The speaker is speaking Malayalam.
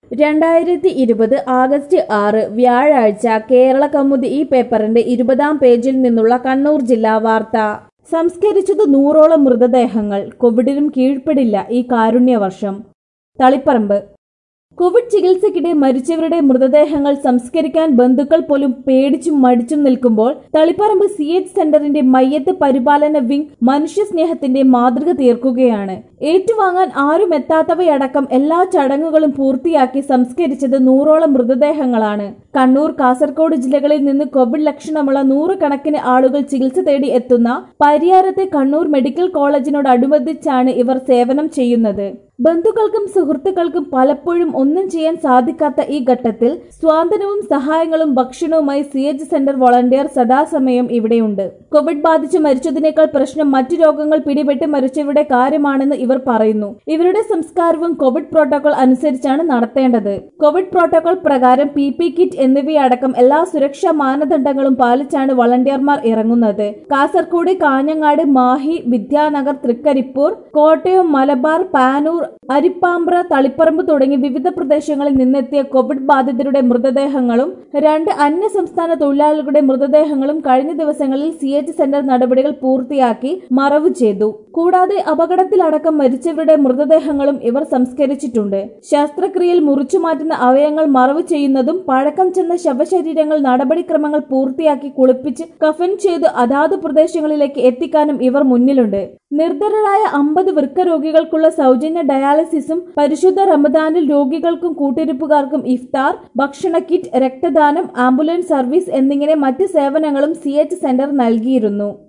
രണ്ടായിരത്തി ഇരുപത് ആഗസ്റ്റ് ആറ് വ്യാഴാഴ്ച കേരള കൗമുദി ഈ പേപ്പറിന്റെ ഇരുപതാം പേജിൽ നിന്നുള്ള കണ്ണൂർ ജില്ലാ വാർത്ത സംസ്കരിച്ചത് നൂറോളം മൃതദേഹങ്ങൾ കോവിഡിനും കീഴ്പ്പെടില്ല ഈ കാരുണ്യവർഷം തളിപ്പറമ്പ് കോവിഡ് ചികിത്സയ്ക്കിടെ മരിച്ചവരുടെ മൃതദേഹങ്ങൾ സംസ്കരിക്കാൻ ബന്ധുക്കൾ പോലും പേടിച്ചും മടിച്ചും നിൽക്കുമ്പോൾ തളിപ്പറമ്പ് സി എച്ച് സെന്ററിന്റെ മയ്യത്ത് പരിപാലന വിംഗ് മനുഷ്യസ്നേഹത്തിന്റെ മാതൃക തീർക്കുകയാണ് ഏറ്റുവാങ്ങാൻ ആരും എത്താത്തവയടക്കം എല്ലാ ചടങ്ങുകളും പൂർത്തിയാക്കി സംസ്കരിച്ചത് നൂറോളം മൃതദേഹങ്ങളാണ് കണ്ണൂർ കാസർഗോഡ് ജില്ലകളിൽ നിന്ന് കോവിഡ് ലക്ഷണമുള്ള നൂറുകണക്കിന് ആളുകൾ ചികിത്സ തേടി എത്തുന്ന പരിയാരത്തെ കണ്ണൂർ മെഡിക്കൽ കോളേജിനോടനുബന്ധിച്ചാണ് ഇവർ സേവനം ചെയ്യുന്നത് ബന്ധുക്കൾക്കും സുഹൃത്തുക്കൾക്കും പലപ്പോഴും ഒന്നും ചെയ്യാൻ സാധിക്കാത്ത ഈ ഘട്ടത്തിൽ സ്വാതന്ത്ര്യവും സഹായങ്ങളും ഭക്ഷണവുമായി സി എച്ച് സെന്റർ വോളണ്ടിയർ സദാസമയം ഇവിടെയുണ്ട് കോവിഡ് ബാധിച്ച് മരിച്ചതിനേക്കാൾ പ്രശ്നം മറ്റു രോഗങ്ങൾ പിടിപെട്ട് മരിച്ചവരുടെ കാര്യമാണെന്ന് ഇവർ പറയുന്നു ഇവരുടെ സംസ്കാരവും കോവിഡ് പ്രോട്ടോകോൾ അനുസരിച്ചാണ് നടത്തേണ്ടത് കോവിഡ് പ്രോട്ടോകോൾ പ്രകാരം പി പി കിറ്റ് എന്നിവയടക്കം എല്ലാ സുരക്ഷാ മാനദണ്ഡങ്ങളും പാലിച്ചാണ് വളണ്ടിയർമാർ ഇറങ്ങുന്നത് കാസർഗോഡ് കാഞ്ഞങ്ങാട് മാഹി വിദ്യാനഗർ തൃക്കരിപ്പൂർ കോട്ടയം മലബാർ പാനൂർ അരിപ്പാമ്പ്ര തളിപ്പറമ്പ് തുടങ്ങി വിവിധ പ്രദേശങ്ങളിൽ നിന്നെത്തിയ കോവിഡ് ബാധിതരുടെ മൃതദേഹങ്ങളും രണ്ട് അന്യ സംസ്ഥാന തൊഴിലാളികളുടെ മൃതദേഹങ്ങളും കഴിഞ്ഞ ദിവസങ്ങളിൽ സി എച്ച് സെന്റർ നടപടികൾ പൂർത്തിയാക്കി മറവ് ചെയ്തു കൂടാതെ അപകടത്തിലടക്കം മരിച്ചവരുടെ മൃതദേഹങ്ങളും ഇവർ സംസ്കരിച്ചിട്ടുണ്ട് ശസ്ത്രക്രിയയിൽ മുറിച്ചു മാറ്റുന്ന അവയവങ്ങൾ മറവ് ചെയ്യുന്നതും പഴക്കം ചെന്ന ശവശരീരങ്ങൾ നടപടിക്രമങ്ങൾ പൂർത്തിയാക്കി കുളിപ്പിച്ച് കഫൻ ചെയ്ത് അതാത് പ്രദേശങ്ങളിലേക്ക് എത്തിക്കാനും ഇവർ മുന്നിലുണ്ട് നിർധരരായ അമ്പത് വൃക്ക രോഗികൾക്കുള്ള സൗജന്യ ഡയാലിസിസും പരിശുദ്ധ റമദാനിൽ രോഗികൾക്കും കൂട്ടിരിപ്പുകാർക്കും ഇഫ്താർ ഭക്ഷണ കിറ്റ് രക്തദാനം ആംബുലൻസ് സർവീസ് എന്നിങ്ങനെ മറ്റ് സേവനങ്ങളും സി സെന്റർ നൽകിയിരുന്നു